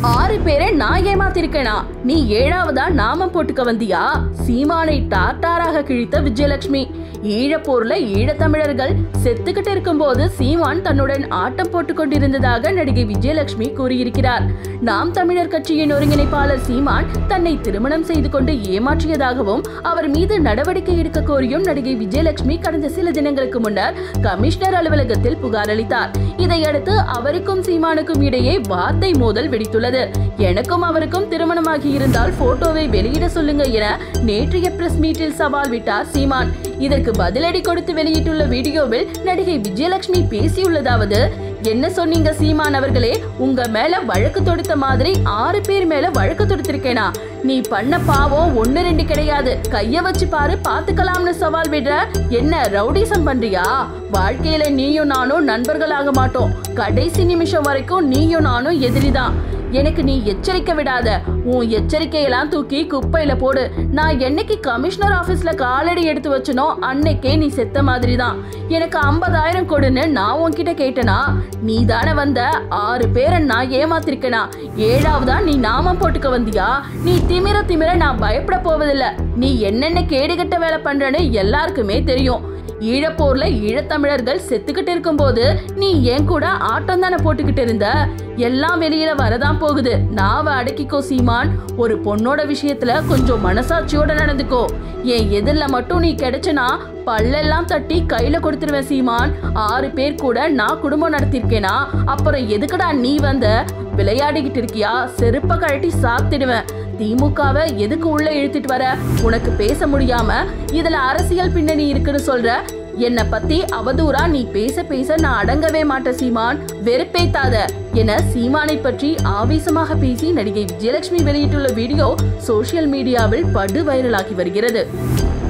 ஆறு பேரை நான் ஏமாத்திருக்கேனா நீ ஏழாவதா நாமம் போட்டுக்க வந்தியா சீமானை டாட்டாராக கிழித்த விஜயலட்சுமி ஈழப்போர்ல ஈழத்தமிழர்கள் செத்துக்கிட்டு இருக்கும்போது சீமான் தன்னுடன் ஆட்டம் போட்டுக் கொண்டிருந்ததாக நடிகை விஜயலட்சுமி கூறியிருக்கிறார் நாம் தமிழர் கட்சியின் ஒருங்கிணைப்பாளர் சீமான் தன்னை திருமணம் செய்து கொண்டு ஏமாற்றியதாகவும் அவர் மீது நடவடிக்கை எடுக்க கோரியும் நடிகை விஜயலட்சுமி கடந்த சில தினங்களுக்கு முன்னர் கமிஷனர் அலுவலகத்தில் புகார் அளித்தார் இதையடுத்து அவருக்கும் சீமானுக்கும் இடையே வார்த்தை மோதல் வெடித்துள்ளது எனக்கும் அவருக்கும் திருமணமாகி இருந்தால் போட்டோவை வெளியிட சொல்லுங்க என நேற்றைய பிரஸ் மீட்டில் சவால் விட்டார் சீமான் இதற்கு பதிலடி கொடுத்து வெளியிட்டுள்ள வீடியோவில் நடிகை விஜயலட்சுமி பேசியுள்ளதாவது என்ன சொன்னீங்க சீமான் அவர்களே உங்க மேல வழக்கு தொடுத்த மாதிரி ஆறு பேர் மேல வழக்கு தொடுத்திருக்கேனா நீ பண்ண பாவம் ஒன்னு ரெண்டு கிடையாது கைய வச்சு பாரு பாத்துக்கலாம்னு சவால் விடுற என்ன ரவுடிசம் பண்றியா வாழ்க்கையில நீயும் நானும் நண்பர்களாக மாட்டோம் கடைசி நிமிஷம் வரைக்கும் நீயும் நானும் எதிரிதான் எனக்கு நீ எச்சரிக்கை விடாத உன் எச்சரிக்கையெல்லாம் தூக்கி குப்பையில போடு நான் என்னைக்கு கமிஷனர் ஆபீஸ்ல காலடி எடுத்து வச்சனோ அன்னைக்கே நீ செத்த மாதிரி தான் எனக்கு ஐம்பதாயிரம் கொடுன்னு நான் உன்கிட்ட கேட்டனா நீ தானே வந்த ஆறு பேரை நான் ஏமாத்திருக்கனா ஏழாவதா நீ நாமம் போட்டுக்க வந்தியா நீ திமிர திமிர நான் பயப்பட போவதில்ல நீ என்னென்ன கேடுகட்ட வேலை பண்றன்னு எல்லாருக்குமே தெரியும் ஈழப்போர்ல ஈழத்தமிழர்கள் செத்துக்கிட்டு இருக்கும்போது நீ ஏன் கூட ஆட்டம் தானே போட்டுக்கிட்டு இருந்த எல்லாம் வெளியில வரதான் போகுது நாவ அடக்கிக்கோ சீமான் ஒரு பொண்ணோட விஷயத்துல கொஞ்சம் மனசாட்சியோட நடந்துக்கோ என் எதிரில் மட்டும் நீ கிடைச்சனா பல்லெல்லாம் தட்டி கையில கொடுத்துருவேன் சீமான் ஆறு பேர் கூட நான் குடும்பம் நடத்திருக்கேனா அப்புறம் எதுக்குடா நீ வந்த விளையாடிக்கிட்டு இருக்கியா செருப்ப கழட்டி சாத்திடுவேன் திமுகவை எதுக்கு உள்ள இழுத்துட்டு வர உனக்கு பேச முடியாம இதுல அரசியல் பின்னணி இருக்குன்னு சொல்ற என்னை பத்தி அவதூறா நீ பேச பேச நான் அடங்கவே மாட்டேன் சீமான் வெறுப்பேத்தாத என சீமானை பற்றி ஆவேசமாக பேசி நடிகை விஜயலட்சுமி வெளியிட்டுள்ள வீடியோ சோஷியல் மீடியாவில் படு வைரலாகி வருகிறது